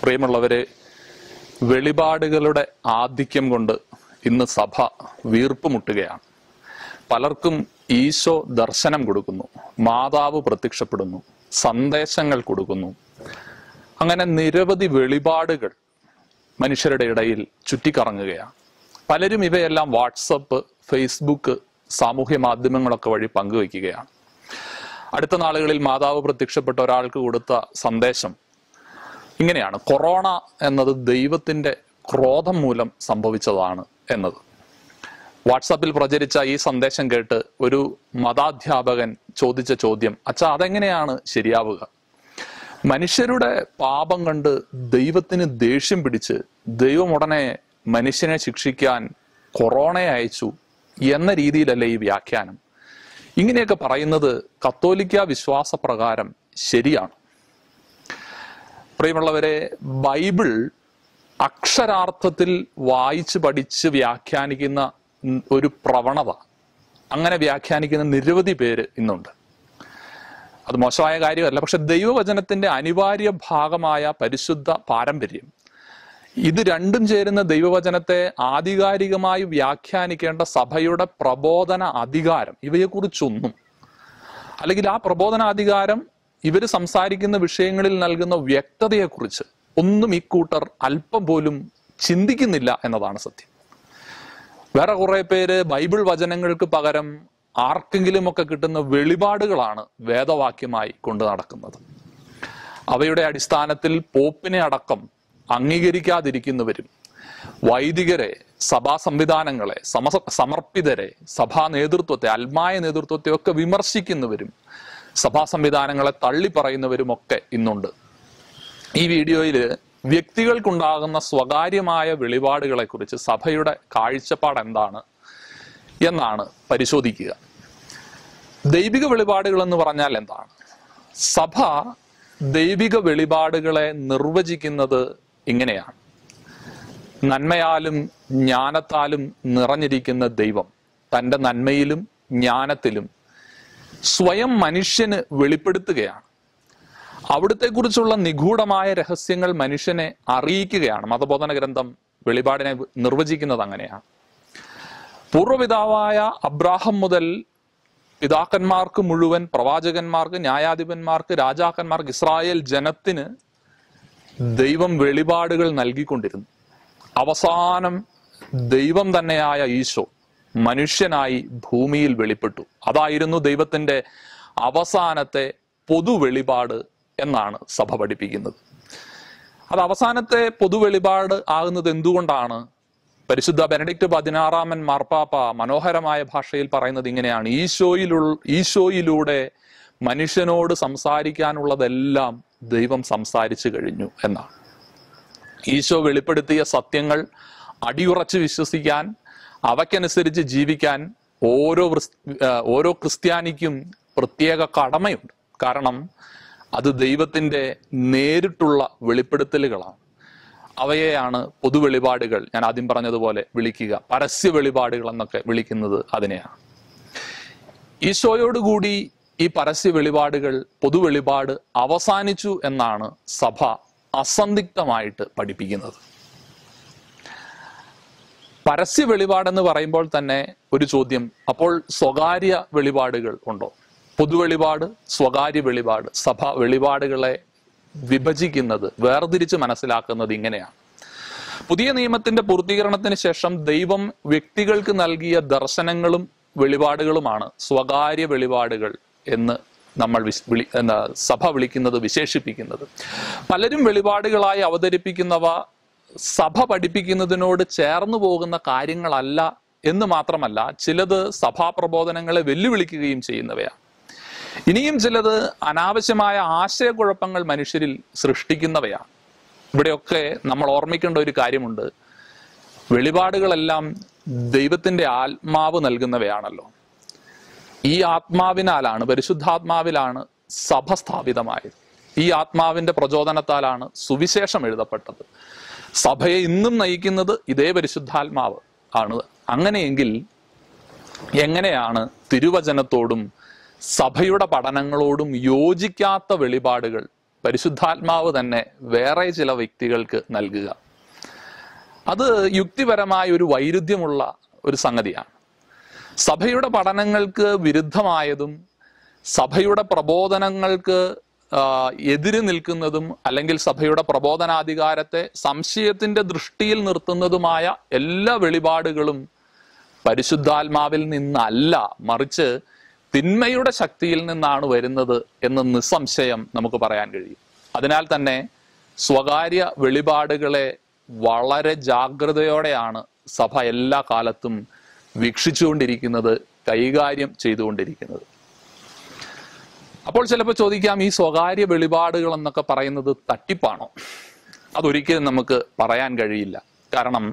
പ്രിയമുള്ളവരെ വെളിപാടുകളുടെ ആധിക്യം കൊണ്ട് ഇന്ന് സഭ വീർപ്പുമുട്ടുകയാണ് പലർക്കും ഈശോ ദർശനം കൊടുക്കുന്നു മാതാവ് പ്രത്യക്ഷപ്പെടുന്നു സന്ദേശങ്ങൾ കൊടുക്കുന്നു അങ്ങനെ നിരവധി വെളിപാടുകൾ മനുഷ്യരുടെ ഇടയിൽ ചുറ്റിക്കറങ്ങുകയാണ് പലരും ഇവയെല്ലാം വാട്സപ്പ് ഫേസ്ബുക്ക് സാമൂഹ്യ മാധ്യമങ്ങളൊക്കെ വഴി പങ്കുവയ്ക്കുകയാണ് അടുത്ത നാളുകളിൽ മാതാവ് പ്രത്യക്ഷപ്പെട്ട ഒരാൾക്ക് കൊടുത്ത സന്ദേശം ഇങ്ങനെയാണ് കൊറോണ എന്നത് ദൈവത്തിന്റെ ക്രോധം മൂലം സംഭവിച്ചതാണ് എന്നത് വാട്സാപ്പിൽ പ്രചരിച്ച ഈ സന്ദേശം കേട്ട് ഒരു മതാധ്യാപകൻ ചോദിച്ച ചോദ്യം അച്ഛാ അതെങ്ങനെയാണ് ശരിയാവുക മനുഷ്യരുടെ പാപം കണ്ട് ദൈവത്തിന് ദേഷ്യം പിടിച്ച് ദൈവം ഉടനെ മനുഷ്യനെ ശിക്ഷിക്കാൻ കൊറോണയെ അയച്ചു എന്ന രീതിയിലല്ലേ ഈ വ്യാഖ്യാനം ഇങ്ങനെയൊക്കെ പറയുന്നത് കത്തോലിക്ക വിശ്വാസ പ്രകാരം ശരിയാണ് പ്രിയമുള്ളവരെ ബൈബിൾ അക്ഷരാർത്ഥത്തിൽ വായിച്ച് പഠിച്ച് വ്യാഖ്യാനിക്കുന്ന ഉം ഒരു പ്രവണത അങ്ങനെ വ്യാഖ്യാനിക്കുന്ന നിരവധി പേര് ഇന്നുണ്ട് അത് മോശമായ കാര്യമല്ല പക്ഷെ ദൈവവചനത്തിന്റെ അനിവാര്യ ഭാഗമായ പരിശുദ്ധ പാരമ്പര്യം ഇത് രണ്ടും ചേരുന്ന ദൈവവചനത്തെ ആധികാരികമായി വ്യാഖ്യാനിക്കേണ്ട സഭയുടെ പ്രബോധന അധികാരം ഇവയെക്കുറിച്ചൊന്നും അല്ലെങ്കിൽ ആ പ്രബോധനാധികാരം ഇവർ സംസാരിക്കുന്ന വിഷയങ്ങളിൽ നൽകുന്ന വ്യക്തതയെക്കുറിച്ച് ഒന്നും ഇക്കൂട്ടർ അല്പം പോലും ചിന്തിക്കുന്നില്ല എന്നതാണ് സത്യം വേറെ കുറെ പേര് ബൈബിൾ വചനങ്ങൾക്ക് പകരം ആർക്കെങ്കിലും ഒക്കെ കിട്ടുന്ന വെളിപാടുകളാണ് വേദവാക്യമായി കൊണ്ടു നടക്കുന്നത് അവയുടെ അടിസ്ഥാനത്തിൽ പോപ്പിനെ അടക്കം അംഗീകരിക്കാതിരിക്കുന്നവരും വൈദികരെ സഭാ സംവിധാനങ്ങളെ സമ സമർപ്പിതരെ സഭാ നേതൃത്വത്തെ അൽമായ നേതൃത്വത്തെ ഒക്കെ വിമർശിക്കുന്നവരും സഭാ സംവിധാനങ്ങളെ തള്ളി പറയുന്നവരും ഒക്കെ ഇന്നുണ്ട് ഈ വീഡിയോയിൽ വ്യക്തികൾക്കുണ്ടാകുന്ന സ്വകാര്യമായ വെളിപാടുകളെ കുറിച്ച് സഭയുടെ കാഴ്ചപ്പാട് എന്താണ് എന്നാണ് പരിശോധിക്കുക ദൈവിക വെളിപാടുകൾ എന്ന് പറഞ്ഞാൽ എന്താണ് സഭ ദൈവിക വെളിപാടുകളെ നിർവചിക്കുന്നത് ഇങ്ങനെയാണ് നന്മയാലും ജ്ഞാനത്താലും നിറഞ്ഞിരിക്കുന്ന ദൈവം തൻ്റെ നന്മയിലും ജ്ഞാനത്തിലും സ്വയം മനുഷ്യന് വെളിപ്പെടുത്തുകയാണ് അവിടുത്തെ കുറിച്ചുള്ള നിഗൂഢമായ രഹസ്യങ്ങൾ മനുഷ്യനെ അറിയിക്കുകയാണ് മതബോധന ഗ്രന്ഥം വെളിപാടിനെ നിർവചിക്കുന്നത് അങ്ങനെയാണ് പൂർവ്വപിതാവായ അബ്രാഹം മുതൽ പിതാക്കന്മാർക്ക് മുഴുവൻ പ്രവാചകന്മാർക്ക് ന്യായാധിപന്മാർക്ക് രാജാക്കന്മാർക്ക് ഇസ്രായേൽ ജനത്തിന് ദൈവം വെളിപാടുകൾ നൽകിക്കൊണ്ടിരുന്നു അവസാനം ദൈവം തന്നെയായ ഈശോ മനുഷ്യനായി ഭൂമിയിൽ വെളിപ്പെട്ടു അതായിരുന്നു ദൈവത്തിന്റെ അവസാനത്തെ പൊതു വെളിപാട് എന്നാണ് സഭ പഠിപ്പിക്കുന്നത് അത് അവസാനത്തെ പൊതു വെളിപാട് ആകുന്നത് എന്തുകൊണ്ടാണ് പരിശുദ്ധ ബെനഡിക്ട് പതിനാറാമൻ മാർപ്പാപ്പ മനോഹരമായ ഭാഷയിൽ പറയുന്നത് ഇങ്ങനെയാണ് ഈശോയിലുള്ള ഈശോയിലൂടെ മനുഷ്യനോട് സംസാരിക്കാനുള്ളതെല്ലാം ദൈവം സംസാരിച്ചു കഴിഞ്ഞു എന്നാണ് ഈശോ വെളിപ്പെടുത്തിയ സത്യങ്ങൾ അടിയുറച്ച് വിശ്വസിക്കാൻ അവയ്ക്കനുസരിച്ച് ജീവിക്കാൻ ഓരോ ക്രിസ്- ആ, ഓരോ ക്രിസ്ത്യാനിക്കും പ്രത്യേക കടമയുണ്ട് കാരണം അത് ദൈവത്തിന്റെ നേരിട്ടുള്ള വെളിപ്പെടുത്തലുകളാണ് അവയെയാണ് പൊതു വെളിപാടുകൾ ഞാൻ ആദ്യം പറഞ്ഞതുപോലെ വിളിക്കുക പരസ്യ വെളിപാടുകൾ എന്നൊക്കെ വിളിക്കുന്നത് അതിനെയാണ് ഈശോയോടുകൂടി ഈ പരസ്യ വെളിപാടുകൾ പൊതു വെളിപാട് അവസാനിച്ചു എന്നാണ് സഭ അസന്ദിഗ്ധമായിട്ട് പഠിപ്പിക്കുന്നത് പരസ്യ വെളിപാടെന്ന് പറയുമ്പോൾ തന്നെ ഒരു ചോദ്യം അപ്പോൾ സ്വകാര്യ വെളിപാടുകൾ ഉണ്ടോ പൊതുവെളിപാട് സ്വകാര്യ വെളിപാട് സഭ വെളിപാടുകളെ വിഭജിക്കുന്നത് വേർതിരിച്ച് മനസ്സിലാക്കുന്നത് ഇങ്ങനെയാണ് പുതിയ നിയമത്തിന്റെ പൂർത്തീകരണത്തിന് ശേഷം ദൈവം വ്യക്തികൾക്ക് നൽകിയ ദർശനങ്ങളും വെളിപാടുകളുമാണ് സ്വകാര്യ വെളിപാടുകൾ എന്ന് നമ്മൾ വിസ്- വിളി എന്താ സഭ വിളിക്കുന്നത് വിശേഷിപ്പിക്കുന്നത് പലരും വെളിപാടുകളായി അവതരിപ്പിക്കുന്നവ സഭ പഠിപ്പിക്കുന്നതിനോട് ചേർന്നു പോകുന്ന കാര്യങ്ങളല്ല എന്ന് മാത്രമല്ല ചിലത് സഭാ പ്രബോധനങ്ങളെ വെല്ലുവിളിക്കുകയും ചെയ്യുന്നവയാണ് ഇനിയും ചിലത് അനാവശ്യമായ ആശയക്കുഴപ്പങ്ങൾ മനുഷ്യരിൽ സൃഷ്ടിക്കുന്നവയാണ് ഇവിടെയൊക്കെ നമ്മൾ ഓർമ്മിക്കേണ്ട ഒരു കാര്യമുണ്ട് വെളിപാടുകളെല്ലാം ദൈവത്തിന്റെ ആത്മാവ് നൽകുന്നവയാണല്ലോ ഈ ആത്മാവിനാലാണ് പരിശുദ്ധാത്മാവിലാണ് സഭ സ്ഥാപിതമായത് ഈ ആത്മാവിന്റെ പ്രചോദനത്താലാണ് സുവിശേഷം എഴുതപ്പെട്ടത് സഭയെ ഇന്നും നയിക്കുന്നത് ഇതേ പരിശുദ്ധാത്മാവ് ആണ് അങ്ങനെയെങ്കിൽ എങ്ങനെയാണ് തിരുവചനത്തോടും സഭയുടെ പഠനങ്ങളോടും യോജിക്കാത്ത വെളിപാടുകൾ പരിശുദ്ധാത്മാവ് തന്നെ വേറെ ചില വ്യക്തികൾക്ക് നൽകുക അത് യുക്തിപരമായ ഒരു വൈരുദ്ധ്യമുള്ള ഒരു സംഗതിയാണ് സഭയുടെ പഠനങ്ങൾക്ക് വിരുദ്ധമായതും സഭയുടെ പ്രബോധനങ്ങൾക്ക് ആ, എതിര് നിൽക്കുന്നതും അല്ലെങ്കിൽ സഭയുടെ പ്രബോധനാധികാരത്തെ സംശയത്തിന്റെ ദൃഷ്ടിയിൽ നിർത്തുന്നതുമായ എല്ലാ വെളിപാടുകളും പരിശുദ്ധാത്മാവിൽ നിന്നല്ല മറിച്ച് തിന്മയുടെ ശക്തിയിൽ നിന്നാണ് വരുന്നത് എന്ന് നിസ്സംശയം നമുക്ക് പറയാൻ കഴിയും അതിനാൽ തന്നെ സ്വകാര്യ വെളിപാടുകളെ വളരെ ജാഗ്രതയോടെയാണ് സഭ എല്ലാ കാലത്തും വീക്ഷിച്ചുകൊണ്ടിരിക്കുന്നത് കൈകാര്യം ചെയ്തുകൊണ്ടിരിക്കുന്നത് അപ്പോൾ ചിലപ്പോൾ ചോദിക്കാം ഈ സ്വകാര്യ വെളിപാടുകൾ എന്നൊക്കെ പറയുന്നത് തട്ടിപ്പാണോ അതൊരിക്കലും നമുക്ക് പറയാൻ കഴിയില്ല കാരണം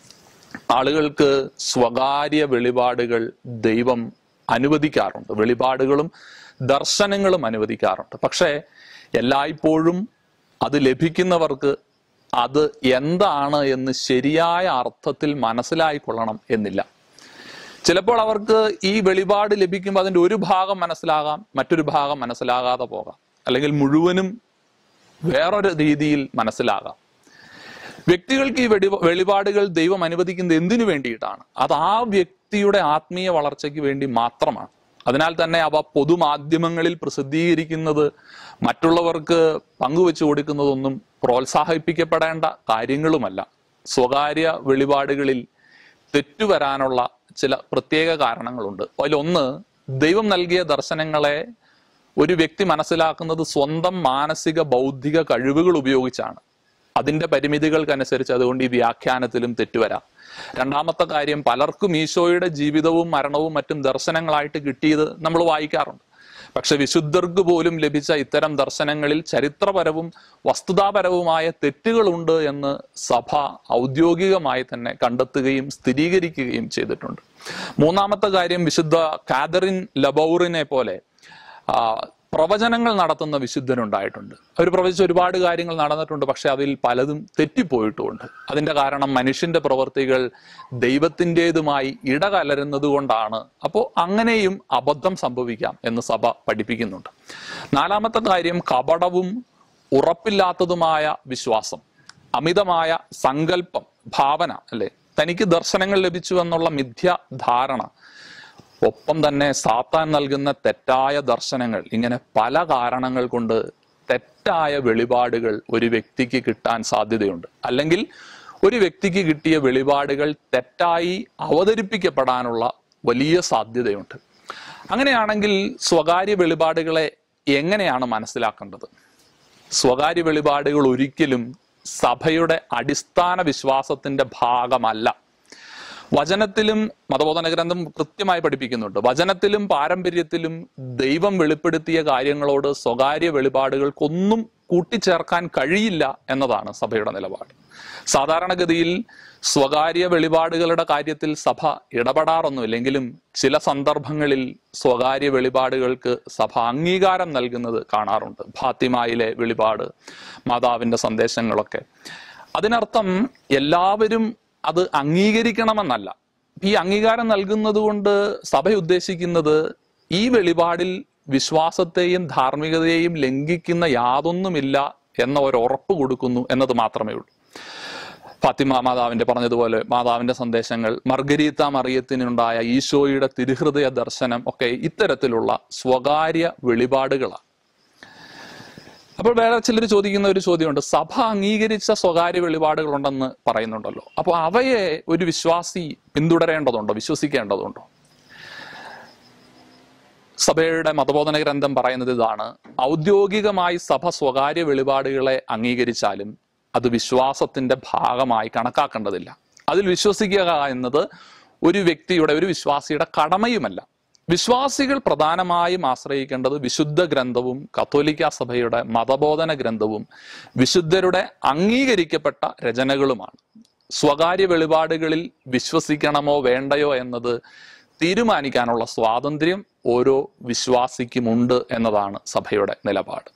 ആളുകൾക്ക് സ്വകാര്യ വെളിപാടുകൾ ദൈവം അനുവദിക്കാറുണ്ട് വെളിപാടുകളും ദർശനങ്ങളും അനുവദിക്കാറുണ്ട് പക്ഷേ എല്ലായ്പ്പോഴും അത് ലഭിക്കുന്നവർക്ക് അത് എന്താണ് എന്ന് ശരിയായ അർത്ഥത്തിൽ മനസ്സിലായിക്കൊള്ളണം എന്നില്ല ചിലപ്പോൾ അവർക്ക് ഈ വെളിപാട് ലഭിക്കുമ്പോൾ അതിന്റെ ഒരു ഭാഗം മനസ്സിലാകാം മറ്റൊരു ഭാഗം മനസ്സിലാകാതെ പോകാം അല്ലെങ്കിൽ മുഴുവനും വേറൊരു രീതിയിൽ മനസ്സിലാകാം വ്യക്തികൾക്ക് ഈ വെടി വെളിപാടുകൾ ദൈവം അനുവദിക്കുന്നത് എന്തിനു വേണ്ടിയിട്ടാണ് അത് ആ വ്യക്തിയുടെ ആത്മീയ വളർച്ചയ്ക്ക് വേണ്ടി മാത്രമാണ് അതിനാൽ തന്നെ അവ പൊതുമാധ്യമങ്ങളിൽ പ്രസിദ്ധീകരിക്കുന്നത് മറ്റുള്ളവർക്ക് പങ്കുവെച്ചു കൊടുക്കുന്നതൊന്നും പ്രോത്സാഹിപ്പിക്കപ്പെടേണ്ട കാര്യങ്ങളുമല്ല സ്വകാര്യ വെളിപാടുകളിൽ തെറ്റുവരാനുള്ള ചില പ്രത്യേക കാരണങ്ങളുണ്ട് അതിലൊന്ന് ദൈവം നൽകിയ ദർശനങ്ങളെ ഒരു വ്യക്തി മനസ്സിലാക്കുന്നത് സ്വന്തം മാനസിക ബൗദ്ധിക കഴിവുകൾ ഉപയോഗിച്ചാണ് അതിന്റെ പരിമിതികൾക്കനുസരിച്ച് അതുകൊണ്ട് ഈ വ്യാഖ്യാനത്തിലും തെറ്റുവരാം രണ്ടാമത്തെ കാര്യം പലർക്കും ഈശോയുടെ ജീവിതവും മരണവും മറ്റും ദർശനങ്ങളായിട്ട് കിട്ടിയത് നമ്മൾ വായിക്കാറുണ്ട് പക്ഷെ വിശുദ്ധർക്ക് പോലും ലഭിച്ച ഇത്തരം ദർശനങ്ങളിൽ ചരിത്രപരവും വസ്തുതാപരവുമായ തെറ്റുകളുണ്ട് എന്ന് സഭ ഔദ്യോഗികമായി തന്നെ കണ്ടെത്തുകയും സ്ഥിരീകരിക്കുകയും ചെയ്തിട്ടുണ്ട് മൂന്നാമത്തെ കാര്യം വിശുദ്ധ കാതറിൻ ലബൌറിനെ പോലെ ആ, പ്രവചനങ്ങൾ നടത്തുന്ന വിശുദ്ധനുണ്ടായിട്ടുണ്ട് അവർ പ്രവചിച്ച ഒരുപാട് കാര്യങ്ങൾ നടന്നിട്ടുണ്ട് പക്ഷെ അതിൽ പലതും തെറ്റിപ്പോയിട്ടുമുണ്ട് അതിന്റെ കാരണം മനുഷ്യന്റെ പ്രവൃത്തികൾ ദൈവത്തിൻ്റെതുമായി ഇടകലരുന്നത് കൊണ്ടാണ് അപ്പോൾ അങ്ങനെയും അബദ്ധം സംഭവിക്കാം എന്ന് സഭ പഠിപ്പിക്കുന്നുണ്ട് നാലാമത്തെ കാര്യം കപടവും ഉറപ്പില്ലാത്തതുമായ വിശ്വാസം അമിതമായ സങ്കല്പം ഭാവന അല്ലെ തനിക്ക് ദർശനങ്ങൾ ലഭിച്ചു എന്നുള്ള മിഥ്യാധാരണ ഒപ്പം തന്നെ സാത്താൻ നൽകുന്ന തെറ്റായ ദർശനങ്ങൾ ഇങ്ങനെ പല കാരണങ്ങൾ കൊണ്ട് തെറ്റായ വെളിപാടുകൾ ഒരു വ്യക്തിക്ക് കിട്ടാൻ സാധ്യതയുണ്ട് അല്ലെങ്കിൽ ഒരു വ്യക്തിക്ക് കിട്ടിയ വെളിപാടുകൾ തെറ്റായി അവതരിപ്പിക്കപ്പെടാനുള്ള വലിയ സാധ്യതയുണ്ട് അങ്ങനെയാണെങ്കിൽ സ്വകാര്യ വെളിപാടുകളെ എങ്ങനെയാണ് മനസ്സിലാക്കേണ്ടത് സ്വകാര്യ വെളിപാടുകൾ ഒരിക്കലും സഭയുടെ അടിസ്ഥാന വിശ്വാസത്തിന്റെ ഭാഗമല്ല വചനത്തിലും മതബോധന ഗ്രന്ഥം കൃത്യമായി പഠിപ്പിക്കുന്നുണ്ട് വചനത്തിലും പാരമ്പര്യത്തിലും ദൈവം വെളിപ്പെടുത്തിയ കാര്യങ്ങളോട് സ്വകാര്യ വെളിപാടുകൾക്കൊന്നും കൂട്ടിച്ചേർക്കാൻ കഴിയില്ല എന്നതാണ് സഭയുടെ നിലപാട് സാധാരണഗതിയിൽ സ്വകാര്യ വെളിപാടുകളുടെ കാര്യത്തിൽ സഭ ഇടപെടാറൊന്നുമില്ലെങ്കിലും ചില സന്ദർഭങ്ങളിൽ സ്വകാര്യ വെളിപാടുകൾക്ക് സഭ അംഗീകാരം നൽകുന്നത് കാണാറുണ്ട് ഫാത്തിമായിലെ വെളിപാട് മാതാവിന്റെ സന്ദേശങ്ങളൊക്കെ അതിനർത്ഥം എല്ലാവരും അത് അംഗീകരിക്കണമെന്നല്ല ഈ അംഗീകാരം നൽകുന്നത് കൊണ്ട് സഭ ഉദ്ദേശിക്കുന്നത് ഈ വെളിപാടിൽ വിശ്വാസത്തെയും ധാർമ്മികതയെയും ലംഘിക്കുന്ന യാതൊന്നുമില്ല എന്ന ഒരു ഉറപ്പ് കൊടുക്കുന്നു എന്നത് മാത്രമേ ഉള്ളൂ ഫാത്തിമ മാതാവിന്റെ പറഞ്ഞതുപോലെ മാതാവിന്റെ സന്ദേശങ്ങൾ മർഗരീത്ത മറിയത്തിനുണ്ടായ ഈശോയുടെ തിരുഹൃദയ ദർശനം ഒക്കെ ഇത്തരത്തിലുള്ള സ്വകാര്യ വെളിപാടുകളാണ് അപ്പോൾ വേറെ ചിലർ ചോദിക്കുന്ന ഒരു ചോദ്യമുണ്ട് സഭ അംഗീകരിച്ച സ്വകാര്യ വെളിപാടുകളുണ്ടെന്ന് പറയുന്നുണ്ടല്ലോ അപ്പോൾ അവയെ ഒരു വിശ്വാസി പിന്തുടരേണ്ടതുണ്ടോ വിശ്വസിക്കേണ്ടതുണ്ടോ സഭയുടെ മതബോധന ഗ്രന്ഥം പറയുന്നത് ഇതാണ് ഔദ്യോഗികമായി സഭ സ്വകാര്യ വെളിപാടുകളെ അംഗീകരിച്ചാലും അത് വിശ്വാസത്തിന്റെ ഭാഗമായി കണക്കാക്കേണ്ടതില്ല അതിൽ വിശ്വസിക്കുക എന്നത് ഒരു വ്യക്തിയുടെ ഒരു വിശ്വാസിയുടെ കടമയുമല്ല വിശ്വാസികൾ പ്രധാനമായും ആശ്രയിക്കേണ്ടത് വിശുദ്ധ ഗ്രന്ഥവും കത്തോലിക്ക സഭയുടെ മതബോധന ഗ്രന്ഥവും വിശുദ്ധരുടെ അംഗീകരിക്കപ്പെട്ട രചനകളുമാണ് സ്വകാര്യ വെളിപാടുകളിൽ വിശ്വസിക്കണമോ വേണ്ടയോ എന്നത് തീരുമാനിക്കാനുള്ള സ്വാതന്ത്ര്യം ഓരോ വിശ്വാസിക്കുമുണ്ട് എന്നതാണ് സഭയുടെ നിലപാട്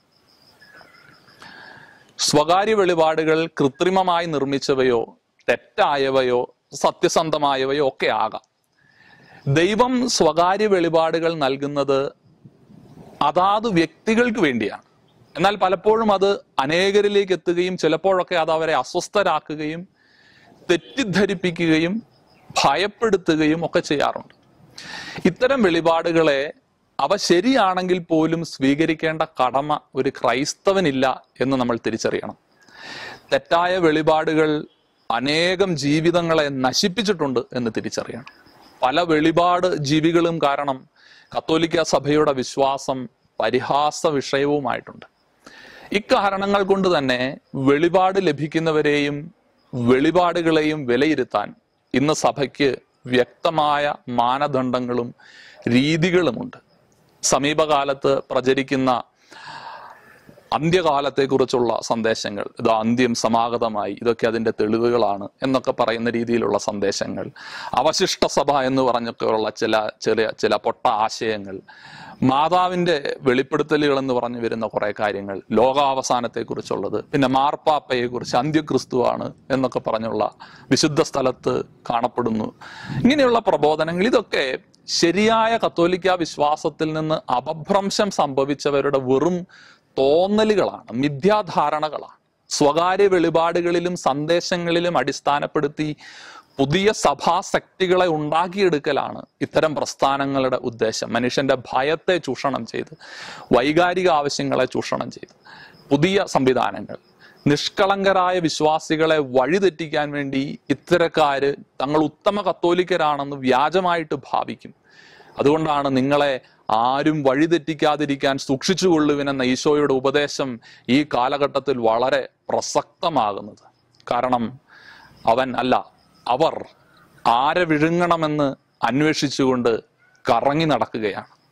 സ്വകാര്യ വെളിപാടുകൾ കൃത്രിമമായി നിർമ്മിച്ചവയോ തെറ്റായവയോ സത്യസന്ധമായവയോ ഒക്കെ ആകാം ദൈവം സ്വകാര്യ വെളിപാടുകൾ നൽകുന്നത് അതാത് വ്യക്തികൾക്ക് വേണ്ടിയാണ് എന്നാൽ പലപ്പോഴും അത് അനേകരിലേക്ക് എത്തുകയും ചിലപ്പോഴൊക്കെ അത് അവരെ അസ്വസ്ഥരാക്കുകയും തെറ്റിദ്ധരിപ്പിക്കുകയും ഭയപ്പെടുത്തുകയും ഒക്കെ ചെയ്യാറുണ്ട് ഇത്തരം വെളിപാടുകളെ അവ ശരിയാണെങ്കിൽ പോലും സ്വീകരിക്കേണ്ട കടമ ഒരു ക്രൈസ്തവനില്ല എന്ന് നമ്മൾ തിരിച്ചറിയണം തെറ്റായ വെളിപാടുകൾ അനേകം ജീവിതങ്ങളെ നശിപ്പിച്ചിട്ടുണ്ട് എന്ന് തിരിച്ചറിയണം പല വെളിപാട് ജീവികളും കാരണം കത്തോലിക്ക സഭയുടെ വിശ്വാസം പരിഹാസ വിഷയവുമായിട്ടുണ്ട് ഇക്കാരണങ്ങൾ കൊണ്ട് തന്നെ വെളിപാട് ലഭിക്കുന്നവരെയും വെളിപാടുകളെയും വിലയിരുത്താൻ ഇന്ന് സഭയ്ക്ക് വ്യക്തമായ മാനദണ്ഡങ്ങളും രീതികളുമുണ്ട് സമീപകാലത്ത് പ്രചരിക്കുന്ന അന്ത്യകാലത്തെക്കുറിച്ചുള്ള സന്ദേശങ്ങൾ ഇത് അന്ത്യം സമാഗതമായി ഇതൊക്കെ അതിന്റെ തെളിവുകളാണ് എന്നൊക്കെ പറയുന്ന രീതിയിലുള്ള സന്ദേശങ്ങൾ അവശിഷ്ട സഭ എന്ന് പറഞ്ഞൊക്കെയുള്ള ചില ചെറിയ ചില പൊട്ട ആശയങ്ങൾ മാതാവിന്റെ വെളിപ്പെടുത്തലുകൾ എന്ന് പറഞ്ഞു വരുന്ന കുറെ കാര്യങ്ങൾ ലോകാവസാനത്തെക്കുറിച്ചുള്ളത് പിന്നെ മാർപ്പാപ്പയെ കുറിച്ച് അന്ത്യക്രിസ്തുവാണ് എന്നൊക്കെ പറഞ്ഞുള്ള വിശുദ്ധ സ്ഥലത്ത് കാണപ്പെടുന്നു ഇങ്ങനെയുള്ള പ്രബോധനങ്ങൾ ഇതൊക്കെ ശരിയായ കത്തോലിക്ക വിശ്വാസത്തിൽ നിന്ന് അപഭ്രംശം സംഭവിച്ചവരുടെ വെറും തോന്നലുകളാണ് മിഥ്യാധാരണകളാണ് സ്വകാര്യ വെളിപാടുകളിലും സന്ദേശങ്ങളിലും അടിസ്ഥാനപ്പെടുത്തി പുതിയ സഭാശക്തികളെ ഉണ്ടാക്കിയെടുക്കലാണ് ഇത്തരം പ്രസ്ഥാനങ്ങളുടെ ഉദ്ദേശം മനുഷ്യന്റെ ഭയത്തെ ചൂഷണം ചെയ്ത് വൈകാരിക ആവശ്യങ്ങളെ ചൂഷണം ചെയ്ത് പുതിയ സംവിധാനങ്ങൾ നിഷ്കളങ്കരായ വിശ്വാസികളെ വഴിതെറ്റിക്കാൻ വേണ്ടി ഇത്തരക്കാര് തങ്ങൾ ഉത്തമ കത്തോലിക്കരാണെന്ന് വ്യാജമായിട്ട് ഭാവിക്കും അതുകൊണ്ടാണ് നിങ്ങളെ ആരും വഴിതെറ്റിക്കാതിരിക്കാൻ സൂക്ഷിച്ചുകൊള്ളുവിനെന്ന ഈശോയുടെ ഉപദേശം ഈ കാലഘട്ടത്തിൽ വളരെ പ്രസക്തമാകുന്നത് കാരണം അവൻ അല്ല അവർ ആരെ വിഴുങ്ങണമെന്ന് അന്വേഷിച്ചുകൊണ്ട് കറങ്ങി നടക്കുകയാണ്